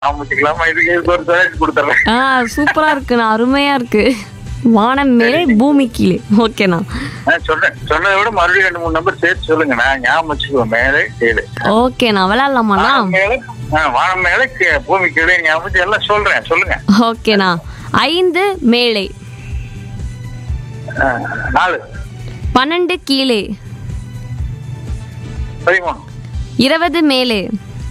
ஆரம்பிச்சுக்கலாமா இதுக்கு இதுக்கு ஒரு தொழில் கொடுத்துட்றேன் ஆ சூப்பரா இருக்குண்ணா அருமையா இருக்கு வானம் மேலே பூமி கீழே ஓகேண்ணா நான் சொன்னேன் சொன்னதை விட மறுபடியும் ரெண்டு மூணு நம்பர் சேர்த்து சொல்லுங்க நான் ஞாபகம் வச்சுக்குவேன் மேலே கீழே ஓகேண்ணா விளையாடலாமாண்ணா வானம் மேலே ஆ, வானம் மேலே கீ- பூமி கீழே ஞாபகம் வச்சு எல்லாம் சொல்றேன் சொல்லுங்க ஓகேண்ணா ஐந்து மேலே ஆ, நாலு பன்னெண்டு கீழே பதிமூணு இருபது மேலே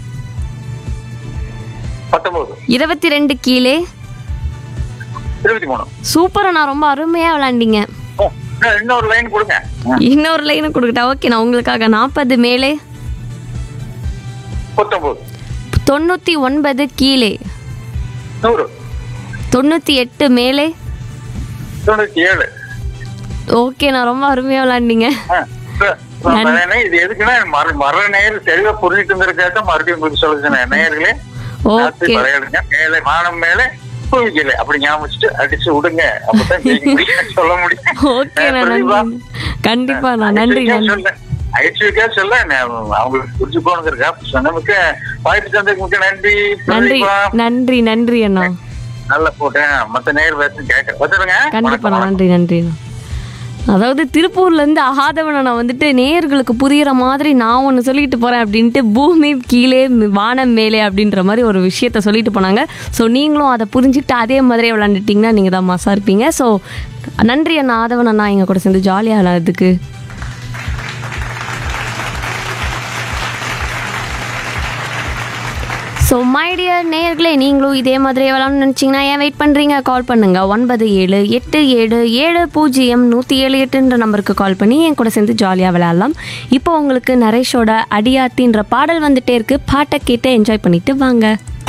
பத்தொன்பது இருபத்தி ரெண்டு கீழே இருபத்தி மூணு சூப்பரண்ணா ரொம்ப அருமையா விளையாண்டீங்க ஓ, இன்னும் இன்னொரு லைன் கொடுங்க ஆ, இன்னொரு லைன் கொடுக்கட்டா ஓகேண்ணா உங்களுக்காக நாற்பது மேலே பத்தொன்பது தொண்ணூத்தி ஒன்பது கீழே நூறு தொண்ணூத்தி எட்டு மேலே தொண்ணூத்தி ஏழு ஓகேண்ணா ரொம்ப அருமையா விளையாண்டீங்க ஆ, சரி. அப்புறம் பழைய இது எதுக்குன்னா மர மர நேர் தெளிவா புரிஞ்சுட்டு இருந்திருக்காக்க மறுபடியும் உங்களுக்கு சொல்லுங்க நேயர்களே ஓகே விளையாடுங்க மேலே வானம் மேலே பூமிக்கல அப்படி ஞாபகம் வச்சுட்டு அடிச்சு விடுங்க அப்பதான் ஜெயிக்க முடியும் சொல்ல முடியும் ஓகேண்ணா அஹ் பிரதீபா, நன்றி கண்டிப்பாண்ணா நன்றி ஐஸ்வர்யா நன்றி சொல்ல ஐஸ்வர்யா சொல்ல நான் அவங்களுக்கு புரிஞ்சு போனதுக்கா சொன்னதுக்கு வாய்ப்பு தந்ததுக்கு மிக்க நன்றி நன்றி பிரதீபா. நன்றி நன்றி அண்ணா நல்லா போட்டேன் மத்த நேர் பேசும் கேட்க வச்சுருங்க கண்டிப்பா நன்றி நன்றிண்ணா அதாவது திருப்பூர்ல இருந்து அகாதவனை நான் வந்துட்டு நேயர்களுக்கு புரியுற மாதிரி நான் ஒன்று சொல்லிட்டு போறேன் அப்படின்ட்டு பூமி கீழே வானம் மேலே அப்படின்ற மாதிரி ஒரு விஷயத்த சொல்லிட்டு போனாங்க ஸோ நீங்களும் அதை புரிஞ்சுட்டு அதே மாதிரியே விளாண்டுட்டீங்கன்னா நீங்கள் தான் மாசா இருப்பீங்க ஸோ நன்றி அண்ணா ஆதவன் அண்ணா எங்க கூட சேர்ந்து ஜாலியாக விளையாடுறதுக்கு ஸோ மைடியர் நேயர்களே நீங்களும் இதே மாதிரி விளாட்னு நினச்சிங்கன்னா ஏன் வெயிட் பண்ணுறீங்க கால் பண்ணுங்க ஒன்பது ஏழு எட்டு ஏழு ஏழு பூஜ்ஜியம் நூற்றி ஏழு எட்டுன்ற நம்பருக்கு கால் பண்ணி என் கூட சேர்ந்து ஜாலியாக விளையாடலாம் இப்போ உங்களுக்கு நரேஷோட அடியாத்தின்ற பாடல் வந்துட்டே இருக்கு பாட்டை கேட்டு என்ஜாய் பண்ணிட்டு வாங்க